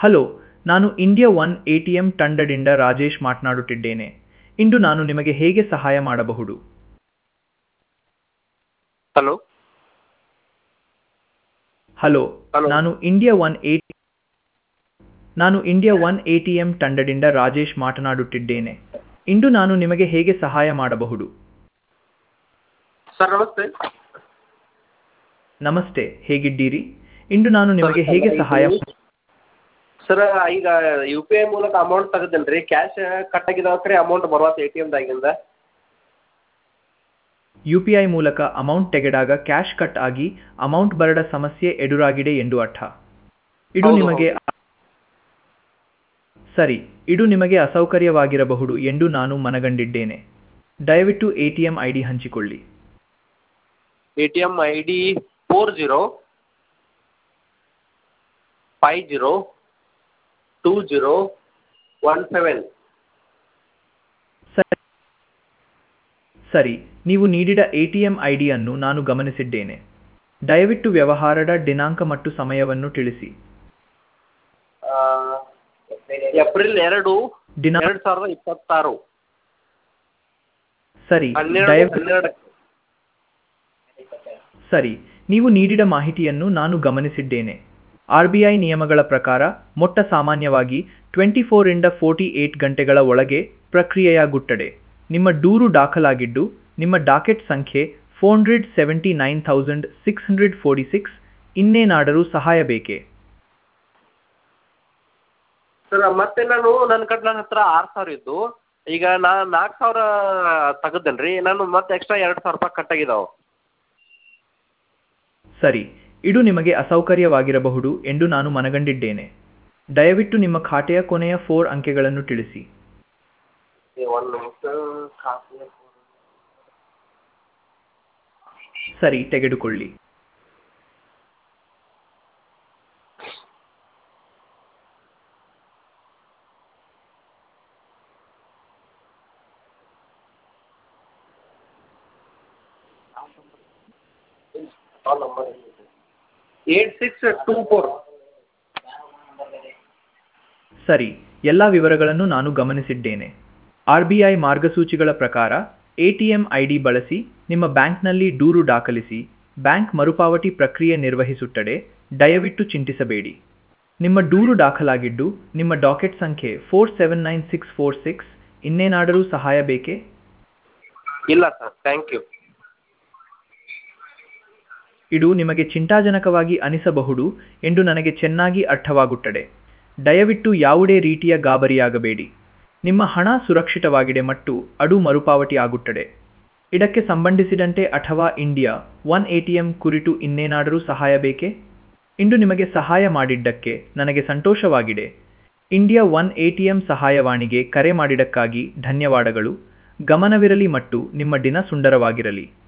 Hello ನಾನು India one A T M ತಂಡದಿಂದ ರಾಜೇಶ್ ಮಾತನಾಡುತ್ತಿದ್ದೇನೆ ಇಂದು ನಾನು ನಿಮಗೆ ಹೇಗೆ ಸಹಾಯ ಮಾಡಬಹುದು ಹಲೋ ಹಲೋ Hello. ನಾನು ಇಂಡಿಯಾ ಒನ್ ಎ ನಾನು India one A T M ತಂಡದಿಂದ ರಾಜೇಶ್ ಮಾತನಾಡುತ್ತಿದ್ದೇನೆ ಇಂದು ನಾನು ನಿಮಗೆ ಹೇಗೆ ಸಹಾಯ ಮಾಡಬಹುದು ಸರ್ ನಮಸ್ತೆ ನಮಸ್ತೆ ಹೇಗಿದ್ದೀರಿ ಇಂದು ನಾನು ನಿಮಗೆ ಹೇಗೆ ಸಹಾಯ ಸರ್ ಈಗ ಯು ಪಿ ಐ ಮೂಲಕ ಅಮೌಂಟ್ ತೆಗೆದೇನೆ ರೀ ಕ್ಯಾಶ್ ಕಟ್ ಆಗಿದಾವೆ ಅಮೌಂಟ್ ಬರುವತ್ತು ಎ ಟಿ ಎಮ್ದಾಗಿಂದ ಯು ಪಿ ಐ ಮೂಲಕ ಅಮೌಂಟ್ ತೆಗೆದಾಗ ಕ್ಯಾಶ್ ಕಟ್ ಆಗಿ ಅಮೌಂಟ್ ಬರಡ ಸಮಸ್ಯೆ ಎದುರಾಗಿದೆ ಎಂದು ಅರ್ಥ ಇದು ಹೌದು, ನಿಮಗೆ ಸರಿ ಇದು ನಿಮಗೆ ಅಸೌಕರ್ಯವಾಗಿರಬಹುದು ಎಂದು ನಾನು ಮನಗಂಡಿದ್ದೇನೆ ದಯವಿಟ್ಟು A T M I D ಹಂಚಿಕೊಳ್ಳಿ A T M I D four zero five zero two zero one seven ಸರಿ ಸರಿ ನೀವು ನೀಡಿದ ಎ ಟಿ ಎಂ ಐ ಡಿಯನ್ನು ನಾನು ಗಮನಿಸಿದ್ದೇನೆ ದಯವಿಟ್ಟು ವ್ಯವಹಾರದ ದಿನಾಂಕ ಮತ್ತು ಸಮಯವನ್ನು ತಿಳಿಸಿ ಏಪ್ರಿಲ್ ಎರಡು ದಿನ ಎರಡು ಸಾವಿರದ ಇಪ್ಪತ್ತಾರು ಸರಿ ಹನ್ನೆರಡು ದಯವಿಟ್ಟು ಹನ್ನೆರಡು ಸರಿ ನೀವು ನೀಡಿದ ಮಾಹಿತಿಯನ್ನು ನಾನು ಗಮನಿಸಿದ್ದೇನೆ ಆರ್ ಬಿ ಐ ನಿಯಮಗಳ ಪ್ರಕಾರ ಮೊಟ್ಟ ಸಾಮಾನ್ಯವಾಗಿ ಟ್ವೆಂಟಿ ಫೋರಿಂದ ಫೋರ್ಟಿ ಏಟ್ ಗಂಟೆಗಳ ಒಳಗೆ ಪ್ರಕ್ರಿಯೆಯಾಗುತ್ತದೆ ನಿಮ್ಮ ದೂರು ದಾಖಲಾಗಿದ್ದು ನಿಮ್ಮ ಡಾಕೆಟ್ ಸಂಖ್ಯೆ four hundred seventy nine thousand six hundred forty six ಇನ್ನೇನಾದರೂ ಸಹಾಯ ಬೇಕೇ ಸರ್ ಮತ್ತೆ ನಾನು ನನ್ನ ಕಡೆ ನನ್ನ ಹತ್ರ ಆರು ಸಾವಿರ ಇದ್ದು ಈಗ ನಾ ನಾಲ್ಕು ಸಾವಿರ ತೆಗೆದೇನೆ ರೀ ನಾನು ಮತ್ತೆ ಎಕ್ಸ್ಟ್ರಾ ಎರಡು ಸಾವಿರ ರೂಪಾಯಿ ಕಟ್ಟಾಗಿದ್ದಾವೆ ಸರಿ ಇದು ನಿಮಗೆ ಅಸೌಕರ್ಯವಾಗಿರಬಹುದು ಎಂದು ನಾನು ಮನಗಂಡಿದ್ದೇನೆ ದಯವಿಟ್ಟು ನಿಮ್ಮ ಖಾತೆಯ ಕೊನೆಯ ಫೋರ್ ಅಂಕೆಗಳನ್ನು ತಿಳಿಸಿ ಒಂದು ನಿಮಿಷ ಖಾತೆ ಸರಿ ತೆಗೆದುಕೊಳ್ಳಿ ಏಟ್ ಸಿಕ್ಸ್ ಟೂ ಫೋರ್ ಸರಿ ಎಲ್ಲ ವಿವರಗಳನ್ನು ನಾನು ಗಮನಿಸಿದ್ದೇನೆ ಆರ್ ಬಿ ಐ ಮಾರ್ಗಸೂಚಿಗಳ ಪ್ರಕಾರ A T M I D ಬಳಸಿ ನಿಮ್ಮ ಬ್ಯಾಂಕ್ನಲ್ಲಿ ದೂರು ದಾಖಲಿಸಿ ಬ್ಯಾಂಕ್ ಮರುಪಾವತಿ ಪ್ರಕ್ರಿಯೆ ನಿರ್ವಹಿಸುತ್ತದೆ ದಯವಿಟ್ಟು ಚಿಂತಿಸಬೇಡಿ ನಿಮ್ಮ ದೂರು ದಾಖಲಾಗಿದ್ದು ನಿಮ್ಮ ಡಾಕೆಟ್ ಸಂಖ್ಯೆ four seven nine six four six ಇನ್ನೇನಾದರೂ ಸಹಾಯ ಬೇಕೇ ಇಲ್ಲ ಸರ್ ಥ್ಯಾಂಕ್ ಯು ಇದು ನಿಮಗೆ ಚಿಂತಾಜನಕವಾಗಿ ಅನಿಸಬಹುದು ಎಂದು ನನಗೆ ಚೆನ್ನಾಗಿ ಅರ್ಥವಾಗುತ್ತದೆ ದಯವಿಟ್ಟು ಯಾವುದೇ ರೀತಿಯ ಗಾಬರಿಯಾಗಬೇಡಿ ನಿಮ್ಮ ಹಣ ಸುರಕ್ಷಿತವಾಗಿದೆ ಮತ್ತು ಅದು ಮರುಪಾವತಿ ಆಗುತ್ತದೆ ಇದಕ್ಕೆ ಸಂಬಂಧಿಸಿದಂತೆ ಅಥವಾ India one A T M ಕುರಿತು ಇನ್ನೇನಾದರೂ ಸಹಾಯ ಬೇಕೇ ಇಂದು ನಿಮಗೆ ಸಹಾಯ ಮಾಡಿದ್ದಕ್ಕೆ ನನಗೆ ಸಂತೋಷವಾಗಿದೆ India one A T M ಸಹಾಯವಾಣಿಗೆ ಕರೆ ಮಾಡಿದ್ದಕ್ಕಾಗಿ ಧನ್ಯವಾದಗಳು ಗಮನವಿರಲಿ ಮತ್ತು ನಿಮ್ಮ ದಿನ ಸುಂದರವಾಗಿರಲಿ